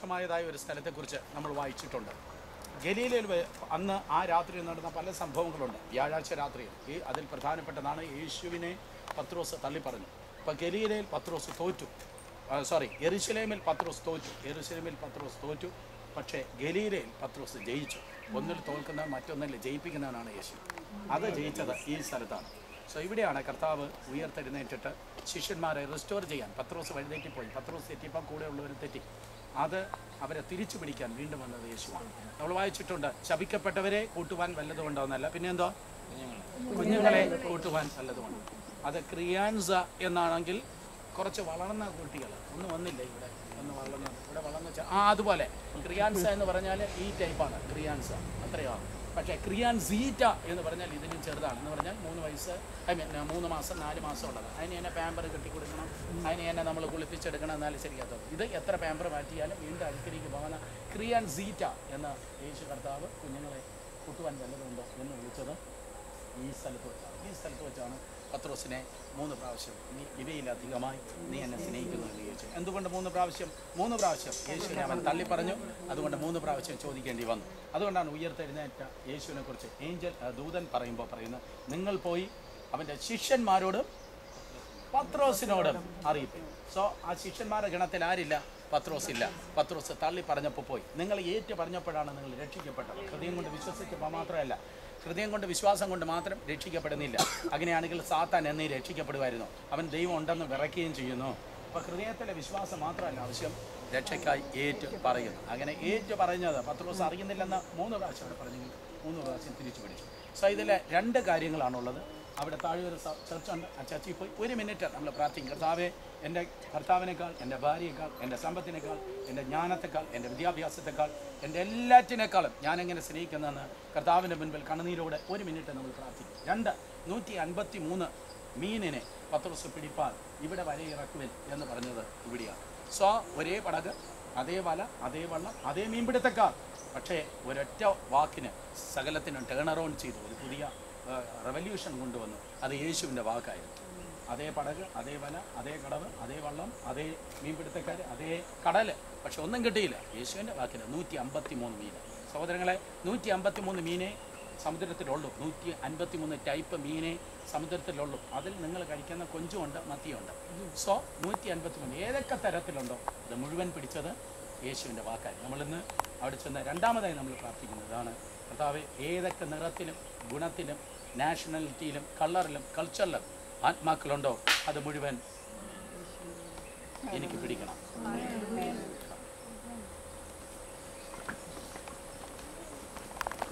ശ്രേഷ്ഠമായതായ ഒരു സ്ഥലത്തെക്കുറിച്ച് നമ്മൾ വായിച്ചിട്ടുണ്ട് ഗലീലയിൽ വെ- അന്ന് ആ രാത്രിയിൽ നടന്ന പല സംഭവങ്ങളുണ്ട് വ്യാഴാഴ്ച രാത്രിയിൽ ഈ അതിൽ പ്രധാനപ്പെട്ടതാണ് യേശുവിനെ പത്രോസ് തള്ളിപ്പറഞ്ഞു അപ്പോൾ ഗലീലയിൽ പത്രോസ് തോറ്റു സോറി എറുശലേമിൽ പത്രോസ് തോറ്റു എറുശലേമിൽ പത്രോസ് തോറ്റു പക്ഷേ ഗലീലയിൽ പത്രോസ് ജയിച്ചു ഒന്നിൽ തോൽക്കുന്നവൻ മറ്റൊന്നിൽ ജയിപ്പിക്കുന്നവനാണ് യേശു അത് ജയിച്ചത് ഈ സ്ഥലത്താണ് സോ ഇവിടെയാണ് കർത്താവ് ഉയർത്തെഴുന്നേറ്റിട്ട് ശിഷ്യന്മാരെ റിസ്റ്റോർ ചെയ്യാൻ പത്രോസ് വഴിതെറ്റിപ്പോയി പത്രോസ് തെറ്റിയപ്പോൾ കൂടെയുള്ളവർ തെറ്റി അത് അവരെ തിരിച്ചു പിടിക്കാൻ വീണ്ടും വന്നത് യേശുവാണ് നമ്മൾ വായിച്ചിട്ടുണ്ട് ശപിക്കപ്പെട്ടവരെ കൂട്ടുവാൻ വല്ലതും ഉണ്ടോന്നല്ല പിന്നെ എന്തോ കുഞ്ഞുങ്ങളെ കൂട്ടുവാൻ വല്ലതുമുണ്ട് അത് ക്രിയാൻസ എന്നാണെങ്കിൽ കുറച്ച് വളർന്ന കുട്ടികൾ ഒന്നും വന്നില്ല ഇവിടെ ഒന്ന് വളർന്ന ഇവിടെ വളർന്ന ചെ- ആ അതുപോലെ ക്രിയാൻസ എന്ന് പറഞ്ഞാൽ ഈ ടൈപ്പാണ് ക്രിയാൻസ അത്രയോ പക്ഷേ ക്രിയാൻ സീറ്റ എന്ന് പറഞ്ഞാൽ ഇതിനും ചെറുതാണ് എന്ന് പറഞ്ഞാൽ മൂന്ന് വയസ്സ് ഐ മീൻ മൂന്ന് മാസം നാല് മാസം ഉള്ളത് അതിന് തന്നെ പാമ്പർ കെട്ടി കൊടുക്കണം അതിന് തന്നെ നമ്മൾ കുളിപ്പിച്ചെടുക്കണം എന്നാലും ശരിയാത്തത് ഇത് എത്ര പാമ്പർ മാറ്റിയാലും വീണ്ടും അടുക്കളയ്ക്ക് പോകുന്ന ക്രിയാൻ സീറ്റ എന്ന യേശു കർത്താവ് കുഞ്ഞുങ്ങളെ കൂട്ടുവാൻ വല്ലതുണ്ടോ എന്ന് വിളിച്ചത് ഈ സ്ഥലത്ത് വെച്ചാണ് ഈ സ്ഥലത്ത് വെച്ചാണ് പത്രോസിനെ മൂന്ന് പ്രാവശ്യം നീ ഇവയിലധികമായി നീ എന്നെ സ്നേഹിക്കുന്നു എന്ന് ചോദിച്ചു എന്തുകൊണ്ട് മൂന്ന് പ്രാവശ്യം മൂന്ന് പ്രാവശ്യം യേശുവിനെ അവൻ തള്ളി പറഞ്ഞു അതുകൊണ്ട് മൂന്ന് പ്രാവശ്യം ചോദിക്കേണ്ടി വന്നു അതുകൊണ്ടാണ് ഉയർത്തെഴുന്നേറ്റ യേശുവിനെ കുറിച്ച് ഏഞ്ചൽ ആ, ദൂതൻ പറയുമ്പോൾ പറയുന്നത് നിങ്ങൾ പോയി അവൻ്റെ ശിഷ്യന്മാരോടും പത്രോസിനോടും അറിയിപ്പി സോ ആ ശിഷ്യന്മാരുടെ ഗണത്തിൽ ആരില്ല പത്രോസ് ഇല്ല പത്രോസ് തള്ളി പറഞ്ഞപ്പോൾ പോയി നിങ്ങൾ ഏറ്റു പറഞ്ഞപ്പോഴാണ് നിങ്ങൾ രക്ഷിക്കപ്പെട്ടത് ഹൃദയം കൊണ്ട് വിശ്വസിച്ചപ്പോൾ മാത്രമല്ല ഹൃദയം കൊണ്ട് വിശ്വാസം കൊണ്ട് മാത്രം രക്ഷിക്കപ്പെടുന്നില്ല അങ്ങനെയാണെങ്കിൽ സാത്താൻ എന്നീ രക്ഷിക്കപ്പെടുമായിരുന്നു അവൻ ദൈവം ഉണ്ടെന്ന് വിറയ്ക്കുകയും ചെയ്യുന്നു അപ്പോൾ ഹൃദയത്തിലെ വിശ്വാസം മാത്രമല്ല ആവശ്യം രക്ഷയ്ക്കായി ഏറ്റു പറയുന്നു അങ്ങനെ ഏറ്റു പറഞ്ഞത് പത്രോസ് അറിയുന്നില്ലെന്ന് മൂന്ന് പ്രാവശ്യം അവിടെ പറഞ്ഞെങ്കിൽ മൂന്ന് പ്രാവശ്യം തിരിച്ചു പിടിച്ചു സോ ഇതിൽ രണ്ട് കാര്യങ്ങളാണുള്ളത് അവിടെ താഴെ ഒരു സ- ചർച്ചുണ്ട് ആ ചർച്ചിൽ പോയി ഒരു മിനിറ്റ് നമ്മൾ പ്രാർത്ഥിക്കും കർത്താവെ എൻ്റെ ഭർത്താവിനേക്കാൾ എൻ്റെ ഭാര്യയേക്കാൾ എൻ്റെ സമ്പത്തിനേക്കാൾ എൻ്റെ ജ്ഞാനത്തെക്കാൾ എൻ്റെ വിദ്യാഭ്യാസത്തെക്കാൾ എൻ്റെ എല്ലാറ്റിനേക്കാളും ഞാൻ എങ്ങനെ സ്നേഹിക്കുന്നതെന്ന് കർത്താവിൻ്റെ മുൻപിൽ കണ്ണുനീരോടെ ഒരു മിനിറ്റ് നമ്മൾ പ്രാർത്ഥിക്കും രണ്ട് നൂറ്റി അൻപത്തി മൂന്ന് മീനിനെ പത്ത് ദിവസം പിടിപ്പാൽ ഇവിടെ വരെ ഇറക്കുവിൻ എന്ന് പറഞ്ഞത് ഇവിടെയാണ് സോ ഒരേ പടക് അതേ വല അതേ വള്ളം അതേ മീൻപിടുത്തക്കാർ പക്ഷേ ഒരൊറ്റ വാക്കിന് സകലത്തിനും ടേൺ അറൗണ്ട് ചെയ്തു ഒരു പുതിയ റെവല്യൂഷൻ കൊണ്ടുവന്നു അത് യേശുവിൻ്റെ വാക്കായിരുന്നു അതേ പടക് അതേ വല അതേ കടവ് അതേ വള്ളം അതേ മീൻപിടുത്തക്കാർ അതേ കടല് പക്ഷെ ഒന്നും കിട്ടിയില്ല യേശുവിൻ്റെ വാക്കിന് നൂറ്റി അമ്പത്തി മൂന്ന് മീൻ സഹോദരങ്ങളെ നൂറ്റി അമ്പത്തി മൂന്ന് മീനെ സമുദ്രത്തിലുള്ളൂ നൂറ്റി അൻപത്തി മൂന്ന് ടൈപ്പ് മീനെ സമുദ്രത്തിലുള്ളൂ അതിൽ നിങ്ങൾ കഴിക്കുന്ന കൊഞ്ചുമുണ്ട് മത്തിയുണ്ട് സോ നൂറ്റി അൻപത്തി മൂന്ന് ഏതൊക്കെ തരത്തിലുണ്ടോ അത് മുഴുവൻ പിടിച്ചത് യേശുവിൻ്റെ വാക്കായി നമ്മളിന്ന് അവിടെ ചെന്ന് രണ്ടാമതായി നമ്മൾ പ്രാർത്ഥിക്കുന്നതാണ് കർത്താവ് ഏതൊക്കെ നിറത്തിലും ഗുണത്തിലും നാഷണാലിറ്റിയിലും കളറിലും കൾച്ചറിലും ആത്മാക്കളുണ്ടോ അത് മുഴുവൻ എനിക്ക് പിടിക്കണം